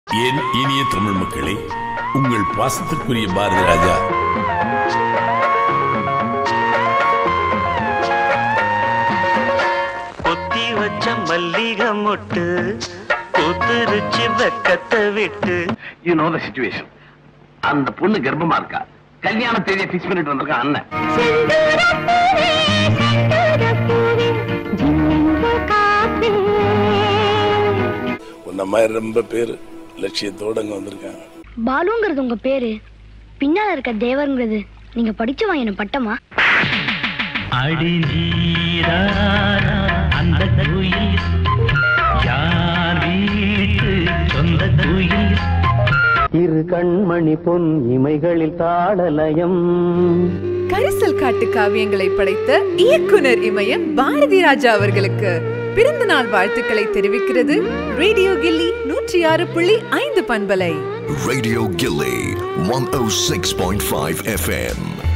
என் இனிய தமிழ் மக்களே உங்கள் பாசத்திற்குரிய பாரதி ராஜா கொத்தி வச்ச மல்லிகை மொட்டு பூத்துருச்சு வெக்கத்தை விட்டு யூ நோ த சிச்சுவேஷன் அந்த பொண்ணு கர்ப்பமா இருக்கா கல்யாண தேதியை பிக்ஸ் பண்ணிட்டு வந்திருக்கான் அண்ணன் உன்ன மாதிரி ரொம்ப பேர் லட்சியத்தோட அங்க வந்திருக்காங்க பாலுங்கிறது உங்க பேரு பின்னால இருக்க தேவருங்கிறது நீங்க படிச்சு வாங்கின பட்டமா அடி நீராரா அந்த குயில் யார் வீட்டு சொந்த குயில் இரு கண்மணி பொன் இமைகளில் தாளலயம் கரிசல் காட்டு காவியங்களை படைத்த இயக்குனர் இமயம் பாரதி ராஜா அவர்களுக்கு பிறந்த நாள் வாழ்த்துக்களை தெரிவிக்கிறது ரேடியோ கில்லி நூற்றி ஆறு புள்ளி ஐந்து பண்பலை Radio Gilly 106.5 FM.